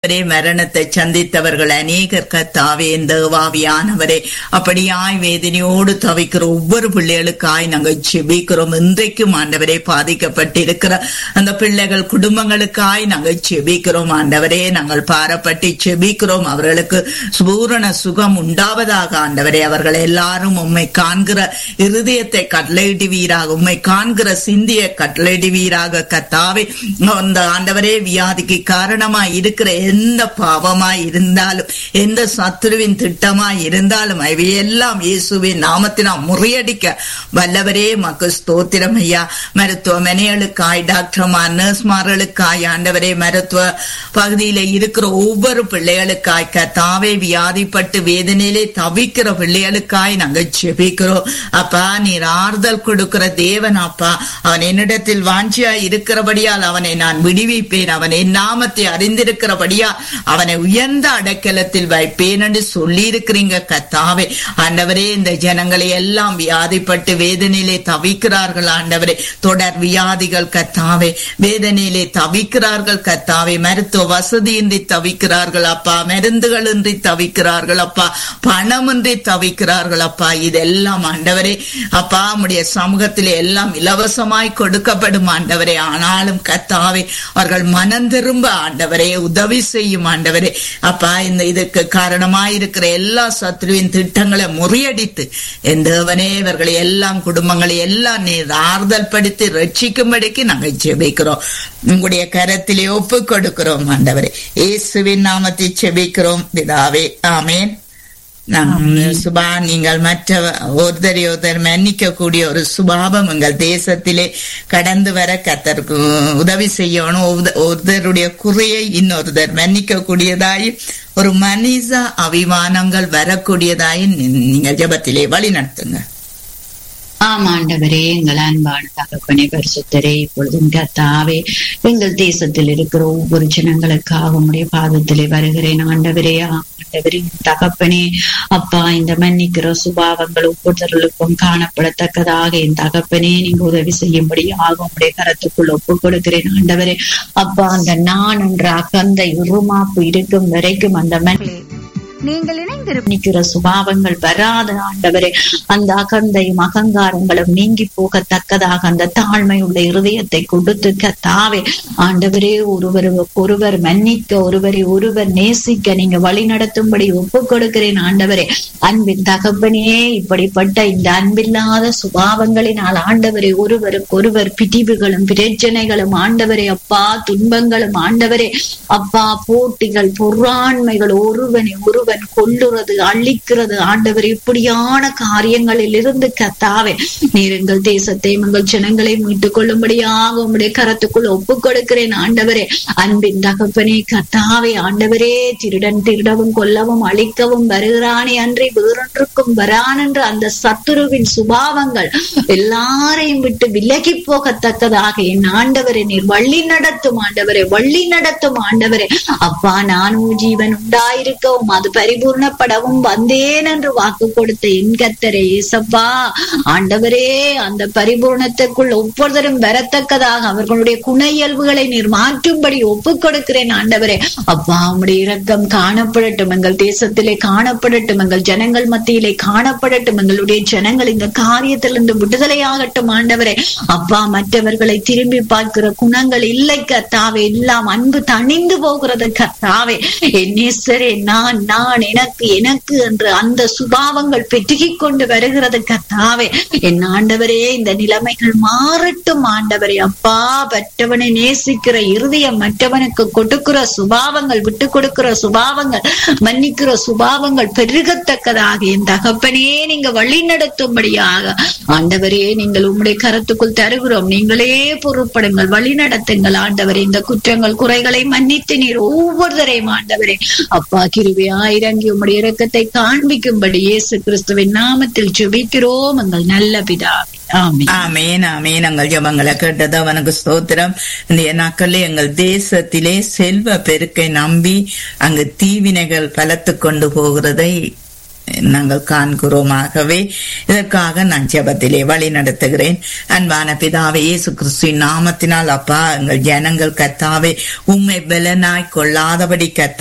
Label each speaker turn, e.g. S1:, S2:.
S1: ஆண்டவரே மரணத்தை சந்தித்தவர்கள் அநேகர் கத்தாவே இந்த வாவியானவரே அப்படியாய் வேதனையோடு தவிக்கிற ஒவ்வொரு பிள்ளைகளுக்காய் நாங்கள் செபிக்கிறோம் இன்றைக்கும் ஆண்டவரே பாதிக்கப்பட்டிருக்கிற அந்த பிள்ளைகள் குடும்பங்களுக்காய் நாங்கள் செபிக்கிறோம் ஆண்டவரே நாங்கள் பாரப்பட்டு செபிக்கிறோம் அவர்களுக்கு பூரண சுகம் உண்டாவதாக ஆண்டவரே அவர்கள் எல்லாரும் உம்மை காண்கிற இருதயத்தை கட்டளையிடுவீராக உம்மை காண்கிற சிந்திய கட்டளையிடுவீராக கத்தாவே அந்த ஆண்டவரே வியாதிக்கு காரணமாய் இருக்கிற எந்த பாவமாய் இருந்தாலும் எந்த சத்துருவின் திட்டமாய் இருந்தாலும் அவையெல்லாம் இயேசுவின் நாமத்தினால் முறியடிக்க வல்லவரே மக்கள் ஸ்தோத்திரம் ஐயா மருத்துவமனைகளுக்காய் டாக்டர்மார் நர்ஸ்மார்களுக்காய் ஆண்டவரே மருத்துவ பகுதியில இருக்கிற ஒவ்வொரு பிள்ளைகளுக்காய் கத்தாவே வியாதிப்பட்டு வேதனையிலே தவிக்கிற பிள்ளைகளுக்காய் நாங்கள் செபிக்கிறோம் அப்பா நீர் ஆறுதல் கொடுக்கிற தேவன் அப்பா அவன் என்னிடத்தில் வாஞ்சியா இருக்கிறபடியால் அவனை நான் விடுவிப்பேன் அவன் என் நாமத்தை அறிந்திருக்கிறபடியா அவனை உயர்ந்த அடைக்கலத்தில் வைப்பேன் என்று சொல்லி இருக்கிறீங்க கத்தாவே ஆண்டவரே இந்த ஜனங்களை எல்லாம் வியாதிப்பட்டு வேதனையிலே தவிக்கிறார்கள் ஆண்டவரே தொடர் வியாதிகள் கத்தாவே வேதனையிலே தவிக்கிறார்கள் கத்தாவே மருத்துவ வசதியின்றி தவிக்கிறார்கள் அப்பா மருந்துகள் இன்றி தவிக்கிறார்கள் அப்பா பணமின்றி தவிக்கிறார்கள் அப்பா இதெல்லாம் ஆண்டவரே அப்பா உடைய சமூகத்திலே எல்லாம் இலவசமாய் கொடுக்கப்படும் ஆண்டவரே ஆனாலும் கத்தாவே அவர்கள் மனம் திரும்ப ஆண்டவரே உதவி செய்யும் ஆண்டவரே அப்பா இந்த இதுக்கு காரணமாயிருக்கிற எல்லா சத்ருவின் திட்டங்களை முறியடித்து என் தேவனே இவர்களை எல்லாம் குடும்பங்களை எல்லாம் நீர் ஆறுதல் படுத்தி ரட்சிக்கும்படிக்கு நாங்கள் ஜெபிக்கிறோம் உங்களுடைய கரத்திலே ஒப்பு கொடுக்கிறோம் ஆண்டவரே இயேசுவின் நாமத்தை செபிக்கிறோம் பிதாவே ஆமேன் சுபா நீங்கள் மற்ற ஒருத்தரை ஒருத்தர் மன்னிக்க கூடிய ஒரு சுபாவம் எங்கள் தேசத்திலே கடந்து வர கத்தருக்கு உதவி செய்யணும் ஒருத்தருடைய குறையை இன்னொருத்தர் மன்னிக்க கூடியதாய் ஒரு மனித அபிமானங்கள் வரக்கூடியதாய் நீங்கள் ஜபத்திலே வழி நடத்துங்க
S2: ஆமாண்டவரே எங்கள் அன்பான தகப்பனே பரிசுத்தரே இப்பொழுதும் கத்தாவே எங்கள் தேசத்தில் இருக்கிற ஒவ்வொரு ஜனங்களுக்காக உடைய பாதத்திலே வருகிறேன் ஆண்டவரே ஆண்டவரே தகப்பனே அப்பா இந்த மன்னிக்கிற சுபாவங்கள் ஒவ்வொருத்தர்களுக்கும் காணப்படத்தக்கதாக என் தகப்பனே நீங்க உதவி செய்யும்படியாக உடைய கரத்துக்குள் ஒப்பு கொடுக்கிறேன் ஆண்டவரே அப்பா அந்த நான் என்ற அகந்தை உருமாப்பு இருக்கும் வரைக்கும் அந்த மண் நீங்கள் இணைந்திருக்கிற சுபாவங்கள் வராத ஆண்டவரே அந்த அகந்தையும் அகங்காரங்களும் நீங்கி போகத்தக்கதாக அந்த தாழ்மை உள்ள இருதயத்தை கொடுத்து கத்தாவே ஆண்டவரே ஒருவர் ஒருவர் மன்னிக்க ஒருவரை ஒருவர் நேசிக்க நீங்க வழி நடத்தும்படி ஒப்பு கொடுக்கிறேன் ஆண்டவரே அன்பின் தகப்பனே இப்படிப்பட்ட இந்த அன்பில்லாத சுபாவங்களினால் ஆண்டவரே ஒருவருக்கு ஒருவர் பிடிவுகளும் பிரச்சனைகளும் ஆண்டவரே அப்பா துன்பங்களும் ஆண்டவரே அப்பா போட்டிகள் பொறாண்மைகள் ஒருவனை ஒருவர் ஒருவன் கொள்ளுறது அழிக்கிறது ஆண்டவர் இப்படியான காரியங்களில் இருந்து கத்தாவே நீர் எங்கள் தேசத்தை எங்கள் ஜனங்களை மீட்டுக் கொள்ளும்படியாக உங்களுடைய கரத்துக்குள் ஒப்பு கொடுக்கிறேன் ஆண்டவரே அன்பின் தகப்பனே கத்தாவே ஆண்டவரே திருடன் திருடவும் கொல்லவும் அழிக்கவும் வருகிறானே அன்றி வேறொன்றுக்கும் வரான் என்று அந்த சத்துருவின் சுபாவங்கள் எல்லாரையும் விட்டு விலகி போகத்தக்கதாக என் ஆண்டவரை நீர் வள்ளி நடத்தும் ஆண்டவரே வள்ளி நடத்தும் ஆண்டவரே அப்பா நானும் ஜீவன் உண்டாயிருக்கவும் அது பரிபூர்ணப்படவும் வந்தேன் என்று வாக்கு கொடுத்த என் கத்தரே ஏசப்பா ஆண்டவரே அந்த பரிபூர்ணத்துக்குள் ஒவ்வொருத்தரும் வரத்தக்கதாக அவர்களுடைய குண இயல்புகளை நீர் மாற்றும்படி ஒப்பு கொடுக்கிறேன் ஆண்டவரே அப்பா உங்களுடைய இரக்கம் காணப்படட்டும் எங்கள் தேசத்திலே காணப்படட்டும் எங்கள் ஜனங்கள் மத்தியிலே காணப்படட்டும் எங்களுடைய ஜனங்கள் இந்த காரியத்திலிருந்து விடுதலையாகட்டும் ஆண்டவரே அப்பா மற்றவர்களை திரும்பி பார்க்கிற குணங்கள் இல்லை கத்தாவே எல்லாம் அன்பு தணிந்து போகிறது கத்தாவே என் நேசரே நான் நான் எனக்கு எனக்கு என்று அந்த சுபாவங்கள் பெருகிக் கொண்டு வருகிறது கத்தாவே என் ஆண்டவரே இந்த நிலைமைகள் மாறட்டும் ஆண்டவரே அப்பா பெற்றவனை நேசிக்கிற இருதயம் மற்றவனுக்கு கொடுக்கிற சுபாவங்கள் விட்டு கொடுக்கிற சுபாவங்கள் மன்னிக்கிற சுபாவங்கள் பெருகத்தக்கதாக என் தகப்பனே நீங்க வழி நடத்தும்படியாக ஆண்டவரே நீங்கள் உங்களுடைய கரத்துக்குள் தருகிறோம் நீங்களே பொறுப்படுங்கள் வழி நடத்துங்கள் ஆண்டவரே இந்த குற்றங்கள் குறைகளை மன்னித்து நீர் ஒவ்வொருத்தரையும் ஆண்டவரே அப்பா கிருவியா இறங்கி உம்முடைய இரக்கத்தை காண்பிக்கும்படி இயேசு கிறிஸ்துவின் நாமத்தில் ஜெபிக்கிறோம் எங்கள் நல்ல பிதாவே ஆமென்
S1: ஆமேன் ஆமேன் எங்கள் ஜபங்களை கேட்டது அவனுக்கு ஸ்தோத்திரம் இந்த நாட்களில் எங்கள் தேசத்திலே செல்வ பெருக்கை நம்பி அங்கு தீவினைகள் பலத்து கொண்டு போகிறதை நாங்கள் காண்கிறோமாகவே இதற்காக நான் ஜெபத்திலே வழி நடத்துகிறேன் அன்பான பிதாவே இயேசு கிறிஸ்துவின் நாமத்தினால் அப்பா எங்கள் ஜனங்கள் கத்தாவே உண்மை பலனாய் கொள்ளாதபடி கத்த